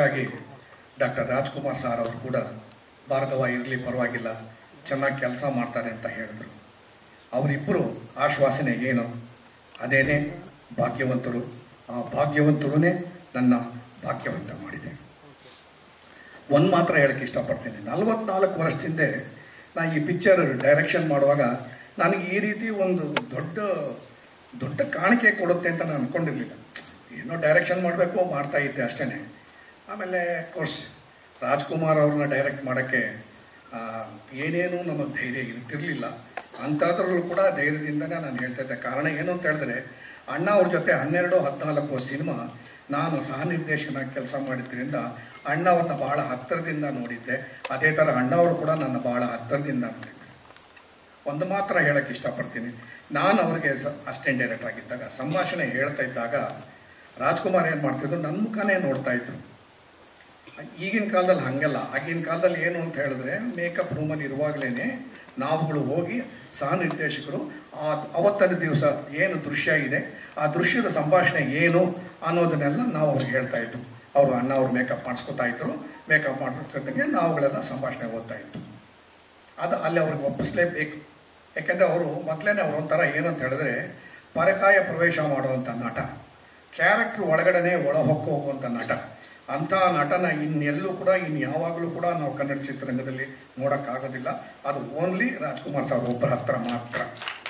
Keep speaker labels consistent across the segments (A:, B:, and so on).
A: ಅದಕ್ಕಾಗಿ doctor Rajkumar sir ಅವರು ಕೂಡ ಭಾರ್ಗವ ಇರಲಿ ಪರವಾಗಿಲ್ಲ ಚೆನ್ನಾಗಿ ಕೆಲಸ ಮಾಡ್ತಾರೆ ಅಂತ ಹೇಳಿದ್ರು ಅವರಿಬ್ಬರು ಆಶ್ವಾಸನೆ ಏನು ಅದೇನೇ ಭಾಗ್ಯವಂತರು ಆ ಭಾಗ್ಯವಂತರೇ ನನ್ನ ಭಾಗ್ಯವಂತ ಮಾಡಿದೆ ಒಂದು ಮಾತ್ರ ಹೇಳಕ್ಕೆ ಇಷ್ಟಪಡ್ತೀನಿ ನಲವತ್ನಾಲ್ಕು ವರ್ಷದಿಂದ ನಾ ಈ ಪಿಕ್ಚರ್ ಡೈರೆಕ್ಷನ್ ಮಾಡುವಾಗ ನನಗೆ ಈ ರೀತಿ ಒಂದು ದೊಡ್ಡ ದೊಡ್ಡ ಕಾಣಿಕೆ ಕೊಡುತ್ತೆ ಅಂತ ನಾನು ಅಂದ್ಕೊಂಡಿರಲಿಲ್ಲ ಏನೋ ಡೈರೆಕ್ಷನ್ ಮಾಡಬೇಕು ಮಾಡ್ತಾ ಇದ್ದೆ ಅಷ್ಟೇ ಆಮೇಲೆ ಕೋರ್ಸ್ ರಾಜ್ಕುಮಾರ್ ಅವ್ರನ್ನ ಡೈರೆಕ್ಟ್ ಮಾಡೋಕ್ಕೆ ಆ, ಏನೇನು ನಮಗೆ ಧೈರ್ಯ ಇರ್ತಿರ್ಲಿಲ್ಲ ಅಂಥದ್ರಲ್ಲೂ ಕೂಡ ಧೈರ್ಯದಿಂದನೇ ನಾನು ಹೇಳ್ತಾ ಇದ್ದೆ ಕಾರಣ ಏನು ಅಂತ ಹೇಳಿದ್ರೆ ಅಣ್ಣ ಅವ್ರ ಜೊತೆ ಹನ್ನೆರಡು ಹದಿನಾಲ್ಕು ಸಿನಿಮಾ ನಾನು ಸಹ ನಿರ್ದೇಶನ ಕೆಲಸ ಮಾಡಿದ್ರಿಂದ ಅಣ್ಣ ಅವ್ರನ್ನ ಬಹಳ ಹತ್ತಿರದಿಂದ ನೋಡಿದ್ದೆ ಅದೇ ಥರ ಅಣ್ಣ ಅವರು ಕೂಡ ನನ್ನ ಬಹಳ ಹತ್ತಿರದಿಂದ ನೋಡಿದ್ದೆ ಒಂದು ಮಾತ್ರ ಹೇಳಕ್ಕೆ ಇಷ್ಟಪಡ್ತೀನಿ ನಾನು ಅವರಿಗೆ ಅಸಿಸ್ಟೆಂಟ್ ಡೈರೆಕ್ಟರ್ ಆಗಿದ್ದಾಗ ಸಂಭಾಷಣೆ ಹೇಳ್ತಾ ಇದ್ದಾಗ ರಾಜ್ಕುಮಾರ್ ಏನು ಮಾಡ್ತಿದ್ರು ನನ್ನ ಮುಖನೇ ನೋಡ್ತಾ ಇದ್ರು ಈಗಿನ ಕಾಲದಲ್ಲಿ ಹಂಗಲ್ಲ ಆಗಿನ ಕಾಲದಲ್ಲಿ ಏನು ಅಂತ ಹೇಳಿದ್ರೆ ಮೇಕಪ್ ರೂಮಲ್ಲಿ ಇರುವಾಗಲೇ ನಾವುಗಳು ಹೋಗಿ ಸಹ ನಿರ್ದೇಶಕರು ಆ ಅವತ್ತನೇ ದಿವಸ ಏನು ದೃಶ್ಯ ಇದೆ ಆ ದೃಶ್ಯದ ಸಂಭಾಷಣೆ ಏನು ಅನ್ನೋದನ್ನೆಲ್ಲ ನಾವು ಅವ್ರಿಗೆ ಹೇಳ್ತಾ ಇದ್ವು ಅವರು ಅಣ್ಣ ಅವ್ರು ಮೇಕಪ್ ಮಾಡಿಸ್ಕೊತಾ ಇದ್ರು ಮೇಕಪ್ ಮಾಡಿಸ್ತಿದ್ದಂಗೆ ನಾವುಗಳೆಲ್ಲ ಸಂಭಾಷಣೆ ಓದ್ತಾ ಇತ್ತು ಅದು ಅಲ್ಲಿ ಅವ್ರಿಗೆ ಒಪ್ಪಿಸ್ಲೇಬೇಕು ಯಾಕೆಂದರೆ ಅವರು ಮೊದಲೇ ಅವ್ರು ಒಂಥರ ಏನಂತ ಹೇಳಿದ್ರೆ ಪರಕಾಯ ಪ್ರವೇಶ ಮಾಡುವಂಥ ನಟ ಕ್ಯಾರೆಕ್ಟರ್ ಒಳಗಡೆನೆ ಒಳ ಹೊಕ್ಕು ಹೋಗುವಂಥ ನಟ ಅಂಥ ನಟನ ಇನ್ನೆಲ್ಲೂ ಕೂಡ ಇನ್ನು ಯಾವಾಗಲೂ ಕೂಡ ನಾವು ಕನ್ನಡ ಚಿತ್ರರಂಗದಲ್ಲಿ ನೋಡೋಕ್ಕಾಗೋದಿಲ್ಲ ಅದು ಓನ್ಲಿ ರಾಜ್ಕುಮಾರ್ ಸಾರ್ ಒಬ್ಬರ ಹತ್ರ ಮಾತ್ರ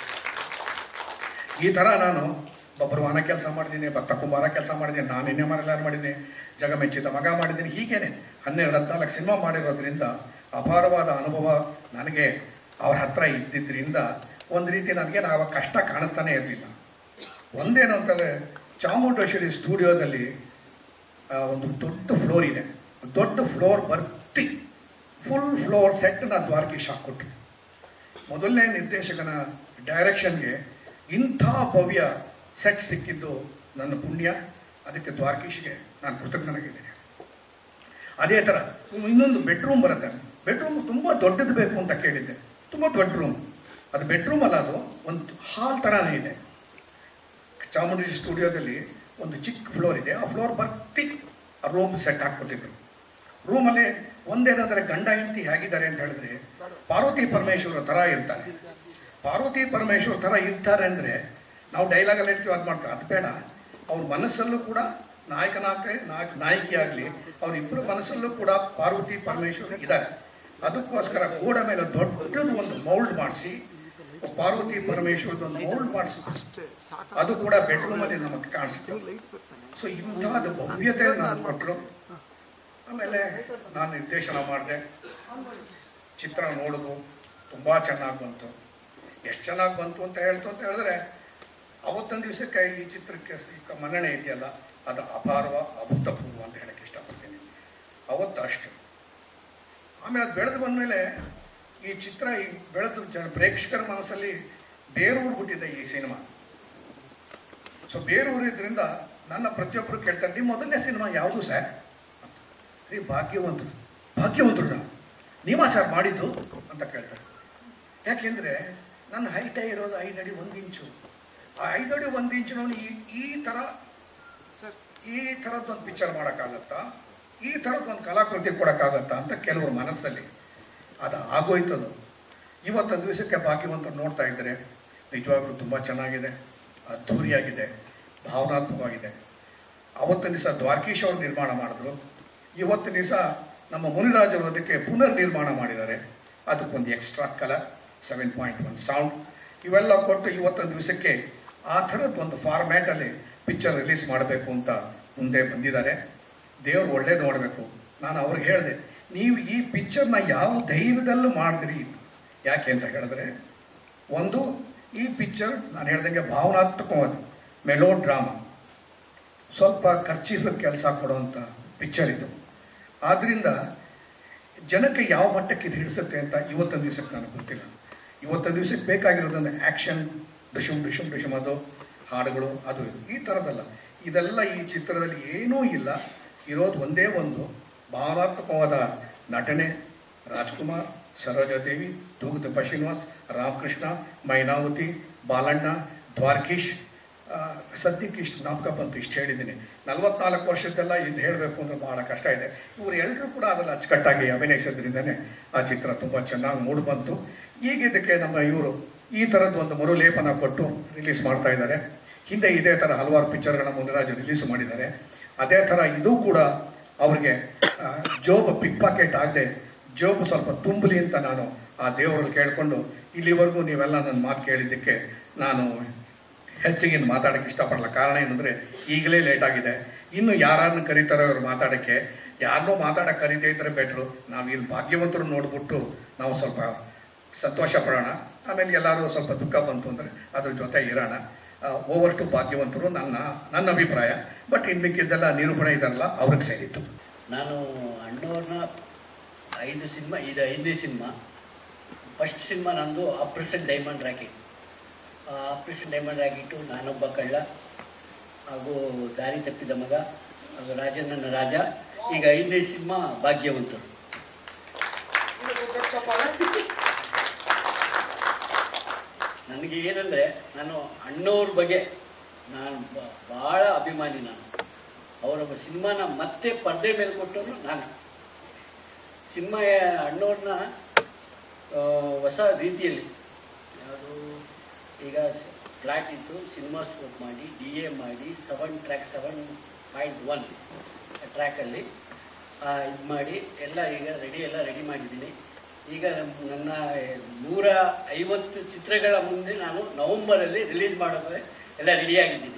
A: ಈ ಥರ ನಾನು ಬಬ್ರುವಾನ ಕೆಲಸ ಮಾಡಿದ್ದೀನಿ ಭತ್ತ ಕುಂಬಾರ ಕೆಲಸ ಮಾಡಿದ್ದೀನಿ ನಾನು ಇನ್ನೇ ಮರೆಲ್ಲಾರು ಮಾಡಿದ್ದೀನಿ ಜಗಮೆಚ್ಚಿದ ಮಗ ಮಾಡಿದ್ದೀನಿ ಹೀಗೇನೆ ಹನ್ನೆರಡು ಹದಿನಾಲ್ಕು ಸಿನಿಮಾ ಮಾಡಿರೋದ್ರಿಂದ ಅಪಾರವಾದ ಅನುಭವ ನನಗೆ ಅವ್ರ ಹತ್ರ ಇದ್ದಿದ್ದರಿಂದ ಒಂದು ರೀತಿ ನನಗೆ ನಾವು ಕಷ್ಟ ಕಾಣಿಸ್ತಾನೆ ಇರಲಿಲ್ಲ ಒಂದೇನು ಅಂತಂದರೆ ಚಾಮುಂಡೇಶ್ವರಿ ಸ್ಟುಡಿಯೋದಲ್ಲಿ ಆ, ಒಂದು ದೊಡ್ಡ ಫ್ಲೋರ್ ಇದೆ ದೊಡ್ಡ ಫ್ಲೋರ್ ಬರ್ತಿ ಫುಲ್ ಫ್ಲೋರ್ ಸೆಟ್ನ ದ್ವಾರಕೀಶ್ ಹಾಕ್ಕೊಟ್ರು ಮೊದಲನೇ ನಿರ್ದೇಶಕನ ಡೈರೆಕ್ಷನ್ಗೆ ಇಂಥ ಭವ್ಯ ಸೆಟ್ ಸಿಕ್ಕಿದ್ದು ನನ್ನ ಪುಣ್ಯ ಅದಕ್ಕೆ ದ್ವಾರಕೀಶ್ಗೆ ನಾನು ಕೃತಜ್ಞನಾಗಿದ್ದೇನೆ ಅದೇ ಥರ ಇನ್ನೊಂದು ಬೆಡ್ರೂಮ್ ಬರುತ್ತೆ ಬೆಡ್ರೂಮ್ ತುಂಬ ದೊಡ್ಡದು ಬೇಕು ಅಂತ ಕೇಳಿದ್ದೆ ತುಂಬ ದೊಡ್ಡ ರೂಮ್ ಅದು ಬೆಡ್ರೂಮ್ ಅಲ್ಲ ಅದು ಒಂದು ಹಾಲ್ ಥರನೇ ಇದೆ ಚಾಮುಂಡೇಶ್ವರಿ ಸ್ಟುಡಿಯೋದಲ್ಲಿ ಒಂದು ಚಿಕ್ಕ ಫ್ಲೋರ್ ಇದೆ ಆ ಫ್ಲೋರ್ ಬರ್ತಿ ಆ ರೂಮ್ ಸೆಟ್ ಹಾಕ್ಕೊಟ್ಟಿದ್ರು ರೂಮಲ್ಲಿ ಒಂದೇನಾದರೆ ಗಂಡ ಹೆಂಡತಿ ಹೇಗಿದ್ದಾರೆ ಅಂತ ಹೇಳಿದ್ರೆ ಪಾರ್ವತಿ ಪರಮೇಶ್ವರ ಥರ ಇರ್ತಾರೆ ಪಾರ್ವತಿ ಪರಮೇಶ್ವರ ಥರ ಇರ್ತಾರೆ ಅಂದರೆ ನಾವು ಡೈಲಾಗಲ್ಲಿ ಹೇಳ್ತೀವಿ ಅದು ಮಾಡ್ತೀವಿ ಅದು ಬೇಡ ಅವ್ರ ಮನಸ್ಸಲ್ಲೂ ಕೂಡ ನಾಯಕನಾಗಲಿ ನಾಯಕ ನಾಯಕಿ ಆಗಲಿ ಅವರಿಬ್ಬರ ಮನಸ್ಸಲ್ಲೂ ಕೂಡ ಪಾರ್ವತಿ ಪರಮೇಶ್ವರ ಇದ್ದಾರೆ ಅದಕ್ಕೋಸ್ಕರ ಗೋಡೆ ಮೇಲೆ ದೊಡ್ಡದು ಒಂದು ಮೌಲ್ಡ್ ಮಾಡಿಸಿ ಪಾರ್ವತಿ ಪರಮೇಶ್ವರದ ಒಂದು ಮೌಲ್ಡ್ ಮಾಡಿಸಿ
B: ಅಷ್ಟೇ ಸಾಕು
A: ಅದು ಕೂಡ ಬೆಡ್ರೂಮಲ್ಲಿ ನಮಗೆ ಕಾಣಿಸ್ತು
B: ಲೈಟ್ ಬರ್ತಾನೆ
A: ಸೊ ಇಂಥದ್ದು ಭವ್ಯತೆ ನಾನು ಕೊಟ್ಟರು ಆಮೇಲೆ ನಾನು ನಿರ್ದೇಶನ ಮಾಡಿದೆ ಚಿತ್ರ ನೋಡೋದು ತುಂಬ ಚೆನ್ನಾಗಿ ಬಂತು ಎಷ್ಟು ಚೆನ್ನಾಗಿ ಬಂತು ಅಂತ ಹೇಳ್ತು ಅಂತ ಹೇಳಿದ್ರೆ ಅವತ್ತೊಂದು ದಿವಸಕ್ಕೆ ಈ ಚಿತ್ರಕ್ಕೆ ಸಿಕ್ಕ ಮನ್ನಣೆ ಇದೆಯಲ್ಲ ಅದು ಅಪಾರವ ಅಭೂತಪೂರ್ವ ಅಂತ ಹೇಳಕ್ಕೆ ಇಷ್ಟಪಡ್ತೀನಿ ಅವತ್ತು ಅಷ್ಟು ಆಮೇಲೆ ಅದು ಬೆಳೆದು ಬಂದಮೇಲೆ ಈ ಚಿತ್ರ ಈ ಬೆಳೆದು ಜನ ಪ್ರೇಕ್ಷಕರ ಮನಸ್ಸಲ್ಲಿ ಬೇರೂರು ಬಿಟ್ಟಿದೆ ಈ ಸಿನಿಮಾ ಸೊ ಬೇರೂರು ಇದರಿಂದ ನನ್ನ ಪ್ರತಿಯೊಬ್ಬರು ಕೇಳ್ತಾರೆ ನಿಮ್ಮ ಮೊದಲನೇ ಸಿನಿಮಾ ಯಾವುದು ಸರ್ ಅಂತ ರೀ ಭಾಗ್ಯವಂತರು ಭಾಗ್ಯವಂತರು ನಾವು ನೀವಾ ಸರ್ ಮಾಡಿದ್ದು ಅಂತ ಕೇಳ್ತಾರೆ ಯಾಕೆಂದರೆ ನನ್ನ ಹೈಟೇ ಇರೋದು ಐದು ಅಡಿ ಒಂದು ಇಂಚು ಆ ಐದು ಅಡಿ ಒಂದು ಇಂಚಿನವನು ಈ ಈ ಥರ
B: ಸರ್
A: ಈ ಥರದ್ದೊಂದು ಪಿಕ್ಚರ್ ಮಾಡೋಕ್ಕಾಗತ್ತಾ ಈ ಥರದ್ದೊಂದು ಕಲಾಕೃತಿ ಕೊಡೋಕ್ಕಾಗತ್ತಾ ಅಂತ ಕೆಲವ್ರ ಮನಸ್ಸಲ್ಲಿ ಅದು ಆಗೋಯ್ತದು ಇವತ್ತೊಂದು ದಿವಸಕ್ಕೆ ಭಾಗ್ಯವಂತರು ನೋಡ್ತಾ ಇದ್ದರೆ ನಿಜವಾಗ್ಲೂ ತುಂಬ ಚೆನ್ನಾಗಿದೆ ಅದ್ಧೂರಿಯಾಗಿದೆ ಭಾವನಾತ್ಮಕವಾಗಿದೆ ಅವತ್ತಿನ ದಿವಸ ದ್ವಾರಕೀಶ್ ಅವರು ನಿರ್ಮಾಣ ಮಾಡಿದ್ರು ಇವತ್ತಿನ ದಿವಸ ನಮ್ಮ ಮುನಿರಾಜ್ ಅವರು ಅದಕ್ಕೆ ಪುನರ್ ನಿರ್ಮಾಣ ಮಾಡಿದ್ದಾರೆ ಅದಕ್ಕೊಂದು extra colour seven point one sound ಇವೆಲ್ಲ ಕೊಟ್ಟು ಇವತ್ತೊಂದು ದಿವಸಕ್ಕೆ ಆ ಥರದ್ದು ಒಂದು ಫಾರ್ಮ್ಯಾಟಲ್ಲಿ ಪಿಕ್ಚರ್ ರಿಲೀಸ್ ಮಾಡಬೇಕು ಅಂತ ಮುಂದೆ ಬಂದಿದ್ದಾರೆ ದೇವರು ಒಳ್ಳೇದು ಮಾಡಬೇಕು ನಾನು ಅವ್ರಿಗೆ ಹೇಳಿದೆ ನೀವು ಈ ಪಿಕ್ಚರ್ನ ಯಾವ ಧೈರ್ಯದಲ್ಲೂ ಮಾಡಿದ್ರಿ ಯಾಕೆ ಅಂತ ಹೇಳಿದ್ರೆ ಒಂದು ಈ ಪಿಕ್ಚರ್ ನಾನು ಹೇಳ್ದಂಗೆ ಭಾವನಾತ್ಮಕವಾದ ಮೆಲೋ ಡ್ರಾಮಾ ಸ್ವಲ್ಪ ಖರ್ಚಿನ ಕೆಲಸ ಕೊಡುವಂಥ ಪಿಕ್ಚರ್ ಇದು ಆದ್ದರಿಂದ ಜನಕ್ಕೆ ಯಾವ ಮಟ್ಟಕ್ಕೆ ಇದು ಹಿಡಿಸುತ್ತೆ ಅಂತ ಇವತ್ತೊಂದು ದಿವಸಕ್ಕೆ ನನಗೆ ಗೊತ್ತಿಲ್ಲ ಇವತ್ತೊಂದು ದಿವಸಕ್ಕೆ ಬೇಕಾಗಿರೋದೊಂದು ಆ್ಯಕ್ಷನ್ ಡುಶುಮ್ ಡುಶುಮ್ ಡುಶುಮ್ ಅದು ಹಾಡುಗಳು ಅದು ಇದು. ಈ ಥರದ್ದಲ್ಲ ಇದೆಲ್ಲ ಈ ಚಿತ್ರದಲ್ಲಿ ಏನೂ ಇಲ್ಲ ಇರೋದು ಒಂದೇ ಒಂದು ಭಾವನಾತ್ಮಕವಾದ ನಟನೆ ರಾಜ್ಕುಮಾರ್ ಸರೋಜಾದೇವಿ ತೂಗುದಪ್ಪ ಶ್ರೀನಿವಾಸ್ ರಾಮಕೃಷ್ಣ ಮೈನಾವತಿ ಬಾಲಣ್ಣ ದ್ವಾರಕೀಶ್ ಆ, ಸದ್ಯಕ್ಕೆ ಇಷ್ಟು ಜ್ಞಾಪಕ ಬಂತು ಇಷ್ಟು ಹೇಳಿದ್ದೀನಿ ನಲವತ್ನಾಲ್ಕು ವರ್ಷದ್ದೆಲ್ಲ ಇದು ಹೇಳಬೇಕು ಅಂದ್ರೆ ಬಹಳ ಕಷ್ಟ ಇದೆ ಇವರು ಎಲ್ಲರೂ ಕೂಡ ಅದರಲ್ಲಿ ಅಚ್ಚುಕಟ್ಟಾಗಿ ಅಭಿನಯಿಸೋದ್ರಿಂದನೇ ಆ ಚಿತ್ರ ತುಂಬ ಚೆನ್ನಾಗಿ ಮೂಡಿ ಬಂತು ಈಗ ಇದಕ್ಕೆ ನಮ್ಮ ಇವರು ಈ ಥರದ್ದು ಒಂದು ಮರುಲೇಪನ ಕೊಟ್ಟು ರಿಲೀಸ್ ಮಾಡ್ತಾ ಇದ್ದಾರೆ ಹಿಂದೆ ಇದೇ ಥರ ಹಲವಾರು ಪಿಕ್ಚರ್ಗಳನ್ನ ಮುಂದರಾಜು ರಿಲೀಸ್ ಮಾಡಿದ್ದಾರೆ ಅದೇ ಥರ ಇದು ಕೂಡ ಅವ್ರಿಗೆ ಆ, ಜೋಬ್ ಪಿಕ್ ಪಾಕೆಟ್ ಆಗದೆ ಜೋಬ್ ಸ್ವಲ್ಪ ತುಂಬಲಿ ಅಂತ ನಾನು ಆ ದೇವರಲ್ಲಿ ಕೇಳಿಕೊಂಡು ಇಲ್ಲಿವರೆಗೂ ನೀವೆಲ್ಲ ನನ್ನ ಮಾತು ಕೇಳಿದ್ದಕ್ಕೆ ನಾನು ಹೆಚ್ಚಿಗೆ ಇನ್ನು ಮಾತಾಡೋಕ್ಕೆ ಇಷ್ಟಪಡಲ್ಲ ಕಾರಣ ಏನಂದರೆ ಈಗಲೇ ಲೇಟ್ ಆಗಿದೆ ಇನ್ನು ಯಾರನ್ನು ಕರೀತಾರೋ ಅವ್ರು ಮಾತಾಡೋಕ್ಕೆ ಯಾರನ್ನೂ ಮಾತಾಡೋಕೆ ಕರೀದೇ ಇದ್ರೆ ಬೆಟ್ರು ನಾವು ಇಲ್ಲಿ ಭಾಗ್ಯವಂತರು ನೋಡ್ಬಿಟ್ಟು ನಾವು ಸ್ವಲ್ಪ ಸಂತೋಷ ಪಡೋಣ ಆಮೇಲೆ ಎಲ್ಲರೂ ಸ್ವಲ್ಪ ದುಃಖ ಬಂತು ಅಂದರೆ ಅದ್ರ ಜೊತೆ ಇರೋಣ ಓವರ್ ಟು ಭಾಗ್ಯವಂತರು ನನ್ನ ನನ್ನ ಅಭಿಪ್ರಾಯ ಬಟ್ ಇನ್ನು ಮಿಕ್ಕಿದ್ದೆಲ್ಲ ನಿರೂಪಣೆ ಇದಲ್ಲ ಅವ್ರಿಗೆ ಸೇರಿತ್ತು
C: ನಾನು ಅಣ್ಣವ್ರನ್ನ ಐದು ಸಿನಿಮಾ ಇದು ಐದನೇ ಸಿನಿಮಾ ಫಸ್ಟ್ ಸಿನಿಮಾ ನಂದು operation diamond racket operation diamond racket Naanobba Kalla ಹಾಗೂ ದಾರಿ ತಪ್ಪಿದ ಮಗ ಹಾಗೂ ರಾಜಣ್ಣನ ರಾಜ ಈಗ ಐದನೇ ಸಿನಿಮಾ ಭಾಗ್ಯವಂತರು ನನಗೆ ಏನಂದರೆ ನಾನು ಅಣ್ಣವ್ರ ಬಗ್ಗೆ ನಾನು ಬ- ಭಾಳ ಅಭಿಮಾನಿ ನಾನು ಅವರೊಬ್ಬ ಸಿನಿಮಾನ ಮತ್ತೆ ಪರ್ದೆ ಮೇಲೆ ಕೊಟ್ಟವನು ನಾನು ಸಿನಿಮಾ ಅಣ್ಣವ್ರನ್ನ ಆ, ಹೊಸ ರೀತಿಯಲ್ಲಿ ಯಾವುದು ಈಗ ಫ್ಲ್ಯಾಟ್ ಇತ್ತು ಸಿನಿಮಾ ಸ್ಕೋಪ್ ಮಾಡಿ ಡಿ ಎ ಮಾಡಿ seven track seven point one ಟ್ರ್ಯಾಕಲ್ಲಿ ಇದು ಮಾಡಿ ಎಲ್ಲ ಈಗ ರೆಡಿ ಎಲ್ಲ ರೆಡಿ ಮಾಡಿದ್ದೀನಿ ಈಗ ನಮ್- ನನ್ನ ನೂರ ಐವತ್ತು ಚಿತ್ರಗಳ ಮುಂದೆ ನಾನು ನವೆಂಬರಲ್ಲಿ ರಿಲೀಸ್ ಮಾಡೋಕೆ ಎಲ್ಲ ರೆಡಿಯಾಗಿದ್ದೀನಿ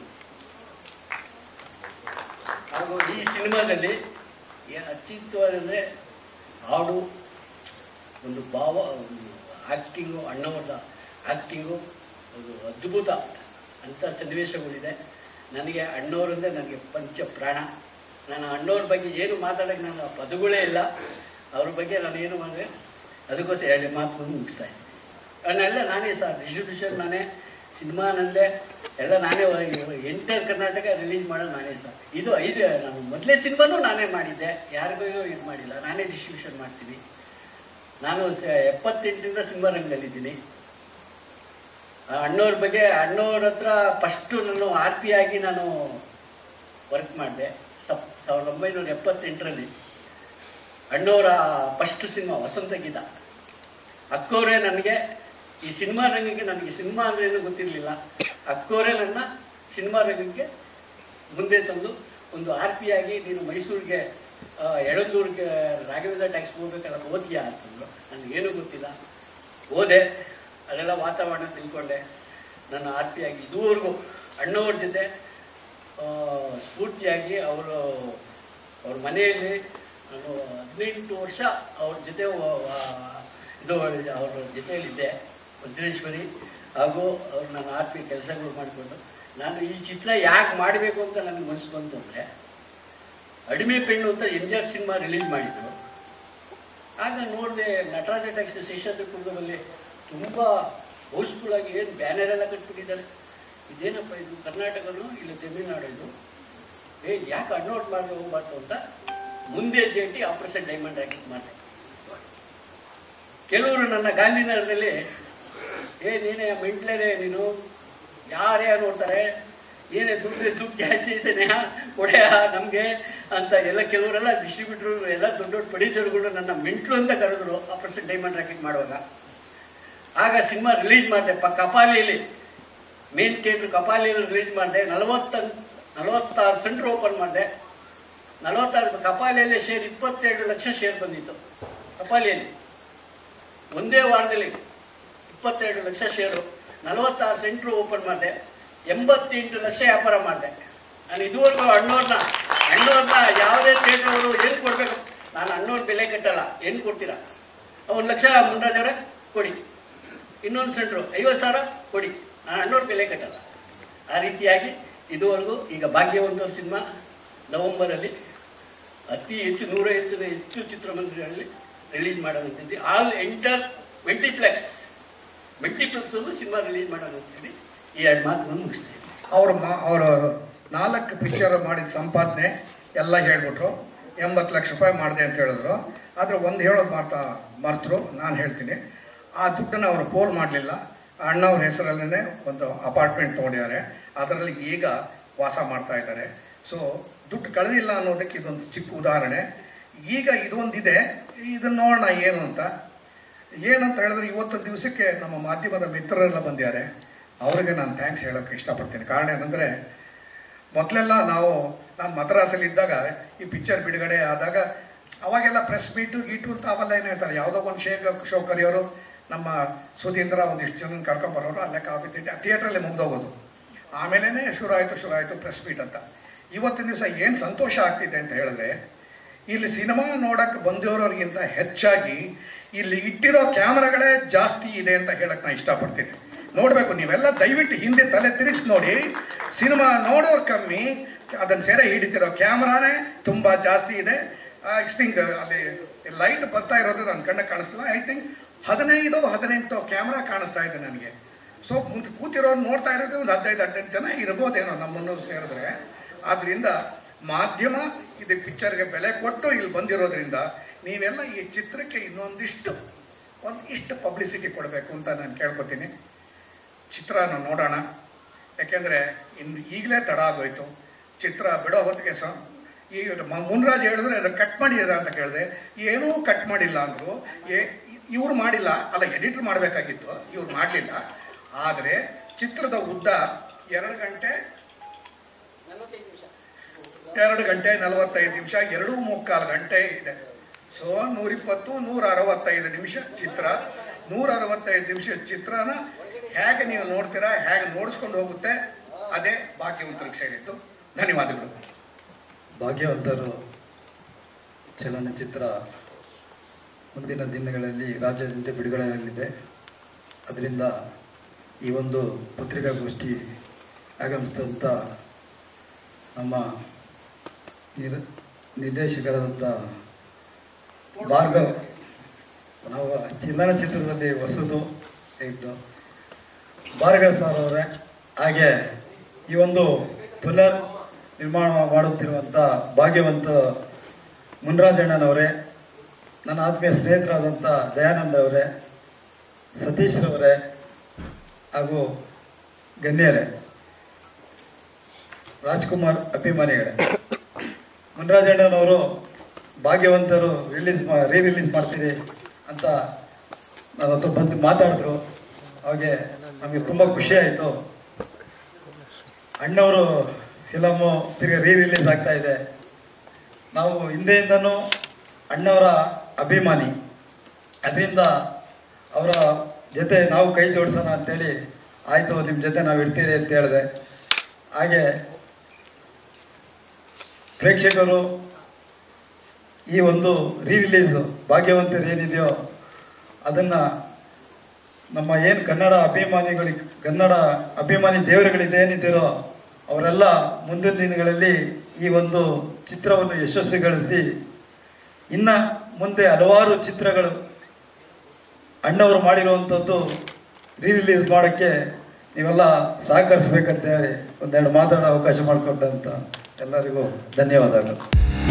C: ಹಾಗೂ ಈ ಸಿನಿಮಾದಲ್ಲಿ ಏ- ಅತ್ಯುತ್ತವಾದಂದರೆ ಹಾಡು ಒಂದು ಭಾವ ಒಂದು ಆ್ಯಕ್ಟಿಂಗು ಅಣ್ಣವ್ರದ ಆ್ಯಕ್ಟಿಂಗು ಒಂದು ಅದ್ಭುತ ಅಂಥ ಸನ್ನಿವೇಶಗಳಿದೆ ನನಗೆ ಅಣ್ಣವರಂದರೆ ನನಗೆ ಪಂಚ ಪ್ರಾಣ ನಾನು ಅಣ್ಣವ್ರ ಬಗ್ಗೆ ಏನು ಮಾತಾಡೋಕ್ಕೆ ನನ್ನ ಪದಗಳೇ ಇಲ್ಲ ಅವ್ರ ಬಗ್ಗೆ ನಾನು ಏನು ಮಾಡಿದೆ ಅದಕ್ಕೋಸ್ಕರ ಎರಡು ಮಾತು ಬಂದು ಮುಗಿಸ್ತಾ ಇದ್ದೀನಿ ನಾನೆಲ್ಲ ನಾನೇ ಸರ್ ಡಿಸ್ಟ್ರಿಬ್ಯೂಷನ್ ನಾನೇ ಸಿನಿಮಾನಲ್ಲೇ ಎಲ್ಲ ನಾನೇ ಎಂಟರ್ ಕರ್ನಾಟಕ ರಿಲೀಸ್ ಮಾಡೋದು ನಾನೇ ಸರ್ ಇದು ಐದು ನಾನು ಮೊದಲೇ ಸಿನಿಮಾನೂ ನಾನೇ ಮಾಡಿದ್ದೆ ಯಾರಿಗೂ ಇದು ಮಾಡಿಲ್ಲ ನಾನೇ ಡಿಸ್ಟ್ರಿಬ್ಯೂಷನ್ ಮಾಡ್ತೀನಿ ನಾನು ಸ ಎಪ್ಪತ್ತೆಂಟರಿಂದ ಸಿನಿಮಾ ರಂಗದಲ್ಲಿದ್ದೀನಿ ಆ ಅಣ್ಣವ್ರ ಬಗ್ಗೆ ಅಣ್ಣವ್ರ ಹತ್ರ ಫಸ್ಟು ನಾನು ಆರ್ ಪಿ ಆಗಿ ನಾನು ವರ್ಕ್ ಮಾಡಿದೆ ಸಪ್ ಸಾವಿರದ ಒಂಬೈನೂರ ಎಪ್ಪತ್ತೆಂಟರಲ್ಲಿ ಅಣ್ಣವರ ಫಸ್ಟ್ ಸಿನಿಮಾ ವಸಂತ ಗೀತ ಅಕ್ಕೋರೇ ನನಗೆ ಈ ಸಿನಿಮಾ ರಂಗಕ್ಕೆ ನನಗೆ ಸಿನಿಮಾ ಅಂದ್ರೆ ಏನು ಗೊತ್ತಿರಲಿಲ್ಲ ಅಕ್ಕೋರೇ ನನ್ನ ಸಿನಿಮಾ ರಂಗಕ್ಕೆ ಮುಂದೆ ತಂದು ಒಂದು ಆರ್ ಪಿ ಆಗಿ ನೀನು ಮೈಸೂರಿಗೆ ಆ, ಯಳಂದೂರಿಗೆ ರಾಘವೇಂದ್ರ ಟ್ಯಾಕ್ಸ್ ಹೋಗ್ಬೇಕಲ್ಲ ಓದ್ತೀಯಾ ಅಂತಂದ್ರು ನನಗೇನು ಗೊತ್ತಿಲ್ಲ ಓದೆ ಅದೆಲ್ಲ ವಾತಾವರಣ ತಿಳ್ಕೊಂಡೆ ನನ್ನ ಆರ್ ಪಿ ಆಗಿ ಇದುವರೆಗೂ ಅಣ್ಣವ್ರ ಜೊತೆ ಆ, ಸ್ಫೂರ್ತಿಯಾಗಿ ಅವರು ಅವ್ರ ಮನೆಯಲ್ಲಿ ನಾನು ಹದಿನೆಂಟು ವರ್ಷ ಅವ್ರ ಜೊತೆ ವ- ವ- ಇದು ಅವ್ರ ಜೊತೆಯಲ್ಲಿದ್ದೆ ವಜ್ರೇಶ್ವರಿ ಹಾಗೂ ಅವ್ರು ನನ್ನ ಆರ್ ಪಿ ಕೆಲಸಗಳು ಮಾಡಿಕೊಂಡು ನಾನು ಈ ಚಿತ್ರ ಯಾಕೆ ಮಾಡಬೇಕು ಅಂತ ನನಗೆ ಮನಸ್ಸು ಬಂತು ಅಂದರೆ ಅಡಿಮೆ ಪೆಣ್ಣು ಅಂತ ಎನ್ ಜಿ ಆರ್ ಸಿನಿಮಾ ರಿಲೀಸ್ ಮಾಡಿದ್ರು ಆಗ ನೋಡಿದೆ ನಟರಾಜ ಟ್ಯಾಕ್ಸ್ ಶೇಷಾದ್ರಿಪುರದಲ್ಲಿ ತುಂಬ ಹೌಸ್ಫುಲ್ ಆಗಿ ಏನು ಬ್ಯಾನರ್ ಎಲ್ಲ ಕಟ್ಬಿಟ್ಟಿದ್ದಾರೆ ಇದೇನಪ್ಪ ಇದು ಕರ್ನಾಟಕನು ಇಲ್ಲ ತಮಿಳುನಾಡು ಇದು ಏ ಯಾಕೆ ಅಡ್ನೋಟ್ ಮಾಡಿದ್ರೆ ಹೋಗ್ಬಾರ್ದು ಅಂತ ಮುಂದೆ ಜೇಟಿ ಆಪರೇಷನ್ ಡೈಮಂಡ್ ರಾಕೆಟ್ ಮಾಡಿದೆ ಕೆಲವರು ನನ್ನ ಗಾಂಧಿನಗರದಲ್ಲಿ ಏ ನೀನೇ ಮೆಂಟ್ಲೇನೆ ನೀನು ಯಾರೇ ನೋಡ್ತಾರೆ ಏನೇ ದುಡ್ಡು ದುಡ್ಡು ಜಾಸ್ತಿ ಇದ್ದೇನೆ ಕೊಡೆಯ ನಮಗೆ ಅಂತ ಎಲ್ಲ ಕೆಲವರೆಲ್ಲ ಡಿಸ್ಟ್ರಿಬ್ಯೂಟ್ರು ಎಲ್ಲ ದೊಡ್ಡ ದೊಡ್ಡ ಪ್ರೊಡ್ಯೂಸರ್ಗಳು ನನ್ನ ಮೆಂಟ್ಲು ಅಂತ ಕರೆದ್ರು ಆಪರೇಷನ್ ಡೈಮಂಡ್ ರಾಕೆಟ್ ಮಾಡುವಾಗ ಆಗ ಸಿನಿಮಾ ರಿಲೀಸ್ ಮಾಡಿದೆ ಪ ಕಪಾಲಿಯಲ್ಲಿ ಮೇನ್ ಥಿಯೇಟ್ರ್ ಕಪಾಲಿಯಲ್ಲಿ ರಿಲೀಸ್ ಮಾಡಿದೆ ನಲವತ್ತ ನಲವತ್ತಾರು ಸೆಂಟ್ರ್ ಓಪನ್ ಮಾಡಿದೆ ನಲವತ್ತಾರು ಕಪಾಲಿಯಲ್ಲಿ ಶೇರ್ ಇಪ್ಪತ್ತೆರಡು ಲಕ್ಷ ಶೇರ್ ಬಂದಿತ್ತು ಕಪಾಲಿಯಲ್ಲಿ ಒಂದೇ ವಾರದಲ್ಲಿ ಇಪ್ಪತ್ತೆರಡು ಲಕ್ಷ ಶೇರು ನಲವತ್ತಾರು ಸೆಂಟ್ರ್ ಓಪನ್ ಮಾಡಿದೆ ಎಂಬತ್ತೆಂಟು ಲಕ್ಷ ವ್ಯಾಪಾರ ಮಾಡಿದೆ ನಾನು ಇದುವರೆಗೂ ಅಣ್ಣವ್ರನ್ನ ಅಣ್ಣವ್ರನ್ನ ಯಾವುದೇ ಥಿಯೇಟ್ರವರು ಏನು ಕೊಡಬೇಕು ನಾನು ಅಣ್ಣವ್ರ ಬೆಲೆ ಕಟ್ಟಲ್ಲ ಏನು ಕೊಡ್ತೀರಾ ಒಂದು ಲಕ್ಷ ಮುನ್ರಾಜ್ ಅವರೇ ಕೊಡಿ ಇನ್ನೊಂದು ಸೆಂಟ್ರು ಐವತ್ತು ಸಾವಿರ ಕೊಡಿ ನಾನು ಅಣ್ಣವ್ರ ಬೆಲೆ ಕಟ್ಟಲ್ಲ ಆ ರೀತಿಯಾಗಿ ಇದುವರೆಗೂ ಈಗ ಭಾಗ್ಯವಂತರ ಸಿನಿಮಾ ನವೆಂಬರಲ್ಲಿ ಅತಿ ಹೆಚ್ಚು ನೂರೈವತ್ತು ಹೆಚ್ಚು ಚಿತ್ರಮಂದಿರಗಳಲ್ಲಿ ರಿಲೀಸ್ ಮಾಡೋದಂತಿದ್ದೆ ಆಲ್ ಎಂಟರ್ ಮೆಂಟಿಪ್ಲೆಕ್ಸ್ ಮೆಂಟಿಪ್ಲೆಕ್ಸಲ್ಲೂ ಸಿನಿಮಾ ರಿಲೀಸ್ ಮಾಡೋದಂತಿದ್ದೆ ಈ ಎರಡು ಮಾತನ್ನು ಮುಗಿಸ್ತೀನಿ
A: ಅವ್ರ ಮಾ ಅವರ ನಾಲ್ಕು ಪಿಕ್ಚರ್ ಮಾಡಿದ ಸಂಪಾದನೆ ಎಲ್ಲ ಹೇಳ್ಬಿಟ್ರು ಎಂಬತ್ತು ಲಕ್ಷ ರೂಪಾಯಿ ಮಾಡಿದೆ ಅಂತ ಹೇಳಿದ್ರು ಆದರೆ ಒಂದು ಹೇಳೋದು ಮಾಡ್ತಾ ಮರ್ತರು ನಾನು ಹೇಳ್ತೀನಿ ಆ ದುಡ್ಡನ್ನು ಅವರು ಪೋಲ್ ಮಾಡಲಿಲ್ಲ ಅಣ್ಣವ್ರ ಹೆಸರಲ್ಲೇ ಒಂದು ಅಪಾರ್ಟ್ಮೆಂಟ್ ತೊಗೊಂಡಿದ್ದಾರೆ ಅದರಲ್ಲಿ ಈಗ ವಾಸ ಮಾಡ್ತಾ ಇದ್ದಾರೆ ಸೊ ದುಡ್ಡು ಕಳೆದಿಲ್ಲ ಅನ್ನೋದಕ್ಕೆ ಇದೊಂದು ಚಿಕ್ಕ ಉದಾಹರಣೆ ಈಗ ಇದೊಂದಿದೆ ಇದನ್ನ ನೋಡೋಣ ಏನು ಅಂತ ಏನಂತ ಹೇಳಿದ್ರೆ ಇವತ್ತು ದಿವಸಕ್ಕೆ ನಮ್ಮ ಮಾಧ್ಯಮದ ಮಿತ್ರರೆಲ್ಲ ಬಂದಿದ್ದಾರೆ ಅವರಿಗೆ ನಾನು ಥ್ಯಾಂಕ್ಸ್ ಹೇಳೋಕ್ಕೆ ಇಷ್ಟಪಡ್ತೀನಿ ಕಾರಣ ಏನಂದರೆ ಮೊದಲೆಲ್ಲ ನಾವು ನಾನು ಮದ್ರಾಸಲ್ಲಿ ಇದ್ದಾಗ ಈ ಪಿಕ್ಚರ್ ಬಿಡುಗಡೆ ಆದಾಗ ಅವಾಗೆಲ್ಲ ಪ್ರೆಸ್ ಮೀಟು ಗೀಟು ಅಂತ ಅವೆಲ್ಲ ಏನು ಹೇಳ್ತಾರೆ ಯಾವುದೋ ಒಂದು ಶೇಕ್ ಶೋ ಕರೆಯೋರು ನಮ್ಮ ಸುಧೀಂದ್ರ ಒಂದಿಷ್ಟು ಜನ ಕರ್ಕೊಂಬರೋರು ಅಲ್ಲೇ ಕಾಫಿ ತಿಂಡಿ ಥಿಯೇಟ್ರಲ್ಲೇ ಮುಗ್ದೋಗೋದು ಆಮೇಲೆ ಶುರು ಆಯಿತು ಶುರು ಆಯಿತು ಪ್ರೆಸ್ ಮೀಟ್ ಅಂತ ಇವತ್ತಿನ ದಿವಸ ಏನು ಸಂತೋಷ ಆಗ್ತಿದೆ ಅಂತ ಹೇಳಿದ್ರೆ ಇಲ್ಲಿ ಸಿನಿಮಾ ನೋಡಕ್ಕೆ ಬಂದಿರೋರಿಗಿಂತ ಹೆಚ್ಚಾಗಿ ಇಲ್ಲಿ ಇಟ್ಟಿರೋ ಕ್ಯಾಮ್ರಾಗಳೇ ಜಾಸ್ತಿ ಇದೆ ಅಂತ ಹೇಳಕ್ ನಾನು ಇಷ್ಟಪಡ್ತೀನಿ ನೋಡಬೇಕು ನೀವೆಲ್ಲ ದಯವಿಟ್ಟು ಹಿಂದೆ ತಲೆ ತಿರುಗಿಸಿ ನೋಡಿ ಸಿನಿಮಾ ನೋಡೋರು ಕಮ್ಮಿ ಅದನ್ನ ಸೆರೆ ಹಿಡಿತಿರೋ ಕ್ಯಾಮ್ರಾನೇ ತುಂಬ ಜಾಸ್ತಿ ಇದೆ ಐ ಥಿಂಕ್ ಅಲ್ಲಿ ಲೈಟ್ ಬರ್ತಾ ಇರೋದು ನನ್ನ ಕಣ್ಣ ಕಾಣಿಸ್ತಿಲ್ಲ ಐ ಥಿಂಕ್ ಹದಿನೈದು ಹದಿನೆಂಟು ಕ್ಯಾಮ್ರಾ ಕಾಣಿಸ್ತಾ ಇದೆ ನನಗೆ ಸೊ ಮುಂದೆ ಕೂತಿರೋರು ನೋಡ್ತಾ ಇರೋದು ಒಂದು ಹದಿನೈದು ಹದಿನೆಂಟು ಜನ ಇರ್ಬೋದೇನೋ ನಮ್ಮನ್ನು ಸೇರಿದ್ರೆ ಆದ್ರಿಂದ ಮಾಧ್ಯಮ ಇದು ಪಿಕ್ಚರ್ಗೆ ಬೆಲೆ ಕೊಟ್ಟು ಇಲ್ಲಿ ಬಂದಿರೋದ್ರಿಂದ ನೀವೆಲ್ಲ ಈ ಚಿತ್ರಕ್ಕೆ ಇನ್ನೊಂದಿಷ್ಟು ಒಂದಿಷ್ಟು ಪಬ್ಲಿಸಿಟಿ ಕೊಡಬೇಕು ಅಂತ ನಾನು ಕೇಳ್ಕೊತೀನಿ ಚಿತ್ರನ ನೋಡೋಣ ಯಾಕೆಂದರೆ ಇನ್ನು ಈಗಲೇ ತಡ ಆಗೋಯ್ತು ಚಿತ್ರ ಬಿಡೋ ಹೊತ್ತಿಗೆ ಸ ಈ ಮ- ಮುನ್ರಾಜ್ ಹೇಳಿದ್ರೆ ಕಟ್ ಮಾಡಿದ್ದೀರಾ ಅಂತ ಕೇಳಿದೆ ಏನೂ ಕಟ್ ಮಾಡಿಲ್ಲ ಅಂದರು ಏ ಇವ್ರು ಮಾಡಿಲ್ಲ ಅಲ್ಲ ಎಡಿಟರ್ ಮಾಡಬೇಕಾಗಿತ್ತು ಇವ್ರು ಮಾಡಲಿಲ್ಲ ಆದರೆ ಚಿತ್ರದ ಉದ್ದ ಎರಡು ಗಂಟೆ ಎರಡು ಗಂಟೆ ನಲವತ್ತೈದು ನಿಮಿಷ ಎರಡು ಮುಕ್ಕಾಲು ಗಂಟೆ ಇದೆ ಸೊ ನೂರಿಪ್ಪತ್ತು ನೂರ ಅರವತ್ತೈದು ನಿಮಿಷ ಚಿತ್ರ ನೂರ ಅರವತ್ತೈದು ನಿಮಿಷ ಚಿತ್ರನ ಹೇಗೆ ನೀವು ನೋಡ್ತೀರಾ ಹೇಗೆ ನೋಡಿಸ್ಕೊಂಡು ಹೋಗುತ್ತೆ ಅದೇ ಭಾಗ್ಯವಂತರಿಗೆ ಸೇರಿದ್ದು ಧನ್ಯವಾದಗಳು
D: ಭಾಗ್ಯವಂತರು ಚಲನಚಿತ್ರ ಮುಂದಿನ ದಿನಗಳಲ್ಲಿ ರಾಜ್ಯಾದ್ಯಂತ ಬಿಡುಗಡೆಯಾಗಲಿದೆ ಅದರಿಂದ ಈ ಒಂದು ಪತ್ರಿಕಾಗೋಷ್ಠಿ ಆಗಮಿಸಿದಂಥ ನಮ್ಮ ನಿರ್ ನಿರ್ದೇಶಕರಾದಂಥ ಭಾರ್ಗವ್ ನಾವು ಚಲನಚಿತ್ರದಲ್ಲಿ ಹೊಸದು ಇಟ್ಟು ಭಾರ್ಗವ್ ಸರ್ ಅವರೇ ಹಾಗೆ ಈ ಒಂದು ಪುನರ್ ನಿರ್ಮಾಣ ಮಾಡುತ್ತಿರುವಂಥ ಭಾಗ್ಯವಂತ ಮುನ್ರಾಜಣ್ಣನವರೇ ನನ್ನ ಆತ್ಮೀಯ ಸ್ನೇಹಿತರಾದಂಥ ದಯಾನಂದ ಅವರೇ ಸತೀಶ್ ಅವರೇ ಹಾಗೂ ಗಣ್ಯರೇ ರಾಜ್ಕುಮಾರ್ ಅಭಿಮಾನಿಗಳೇ ಮುನ್ರಾಜಣ್ಣನವರು ಭಾಗ್ಯವಂತರು ರಿಲೀಸ್ ಮಾ ರೀ ರಿಲೀಸ್ ಮಾಡ್ತೀರಿ ಅಂತ ನನ್ನ ಹತ್ರ ಬಂದು ಮಾತಾಡಿದ್ರು ಹಾಗೆ ನಮಗೆ ತುಂಬ ಖುಷಿ ಆಯಿತು ಅಣ್ಣವರು ಫಿಲಮು ತಿರ್ಗಿ ರೀ ರಿಲೀಸ್ ಆಗ್ತಾ ಇದೆ ನಾವು ಹಿಂದೆಯಿಂದನೂ ಅಣ್ಣವರ ಅಭಿಮಾನಿ ಅದರಿಂದ ಅವರ ಜೊತೆ ನಾವು ಕೈ ಜೋಡಿಸೋಣ ಅಂತೇಳಿ ಆಯಿತು ನಿಮ್ಮ ಜೊತೆ ನಾವು ಇರ್ತೀರಿ ಅಂತ ಹೇಳಿದೆ ಹಾಗೆ ಪ್ರೇಕ್ಷಕರು ಈ ಒಂದು ರೀ ರಿಲೀಸ್ ಭಾಗ್ಯವಂತರು ಏನಿದೆಯೋ ಅದನ್ನು ನಮ್ಮ ಏನು ಕನ್ನಡ ಅಭಿಮಾನಿಗಳಿಗೆ ಕನ್ನಡ ಅಭಿಮಾನಿ ದೇವರುಗಳಿದೆ ಏನಿದ್ದೀರೋ ಅವರೆಲ್ಲ ಮುಂದಿನ ದಿನಗಳಲ್ಲಿ ಈ ಒಂದು ಚಿತ್ರವನ್ನು ಯಶಸ್ವಿಗೊಳಿಸಿ ಇನ್ನ ಮುಂದೆ ಹಲವಾರು ಚಿತ್ರಗಳು ಅಣ್ಣವರು ಮಾಡಿರುವಂಥದ್ದು ರೀ ರಿಲೀಸ್ ಮಾಡೋಕ್ಕೆ ನೀವೆಲ್ಲ ಸಹಕರಿಸ್ಬೇಕಂತ ಹೇಳಿ ಒಂದೆರಡು ಮಾತಾಡೋ ಅವಕಾಶ ಮಾಡಿಕೊಟ್ಟಂತ ಎಲ್ಲರಿಗೂ ಧನ್ಯವಾದಗಳು